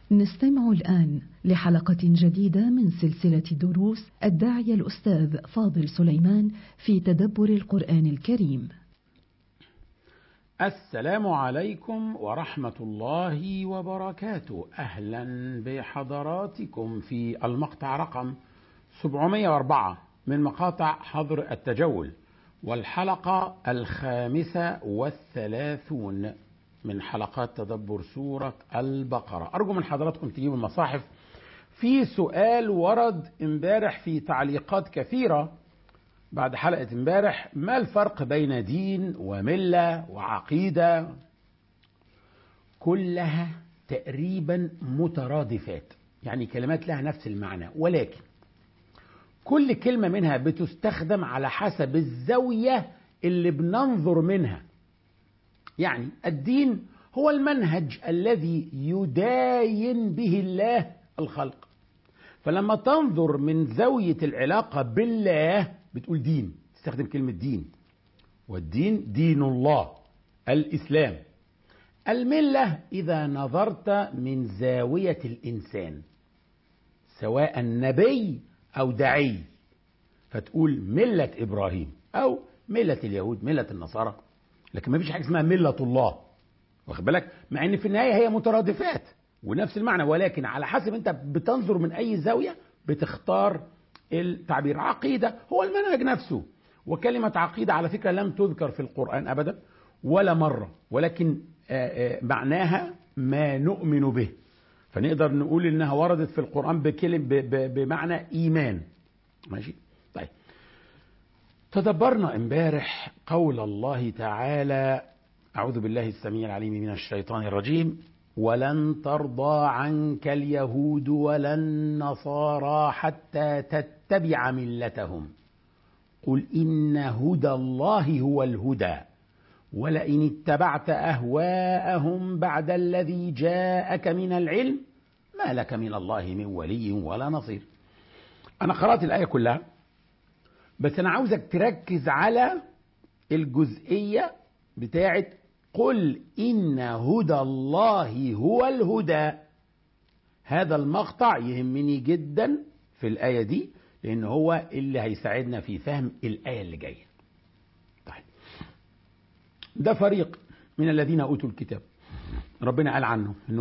نستمع الآن لحلقة جديدة من سلسلة دروس الداعية الأستاذ فاضل سليمان في تدبر القرآن الكريم. السلام عليكم ورحمة الله وبركاته أهلا بحضراتكم في المقطع رقم 704 من مقاطع حظر التجول والحلقة الخامسة والثلاثون من حلقات تدبر سورة البقرة أرجو من حضراتكم تجيبوا المصاحف في سؤال ورد امبارح في تعليقات كثيرة بعد حلقة امبارح ما الفرق بين دين وملة وعقيدة كلها تقريبا مترادفات يعني كلمات لها نفس المعنى ولكن كل كلمة منها بتستخدم على حسب الزاوية اللي بننظر منها يعني الدين هو المنهج الذي يداين به الله الخلق فلما تنظر من زاوية العلاقة بالله بتقول دين تستخدم كلمة دين والدين دين الله الإسلام الملة إذا نظرت من زاوية الإنسان سواء نبي أو دعي فتقول ملة إبراهيم أو ملة اليهود ملة النصارى لكن ما فيش حاجة اسمها ملة الله واخد بالك مع ان في النهاية هي مترادفات ونفس المعنى ولكن على حسب انت بتنظر من اي زاوية بتختار التعبير عقيدة هو المنهج نفسه وكلمة عقيدة على فكرة لم تذكر في القرآن أبدا ولا مرة ولكن معناها ما نؤمن به فنقدر نقول انها وردت في القرآن بكلم بمعنى ايمان ماشي طيب تدبرنا امبارح قول الله تعالى اعوذ بالله السميع العليم من الشيطان الرجيم ولن ترضى عنك اليهود ولا النصارى حتى تتبع ملتهم قل ان هدى الله هو الهدى ولئن اتبعت اهواءهم بعد الذي جاءك من العلم ما لك من الله من ولي ولا نصير انا قرات الايه كلها بس انا عاوزك تركز على الجزئيه بتاعت قل ان هدى الله هو الهدى هذا المقطع يهمني جدا في الايه دي لان هو اللي هيساعدنا في فهم الايه اللي جايه طيب ده فريق من الذين اوتوا الكتاب ربنا قال عنه انه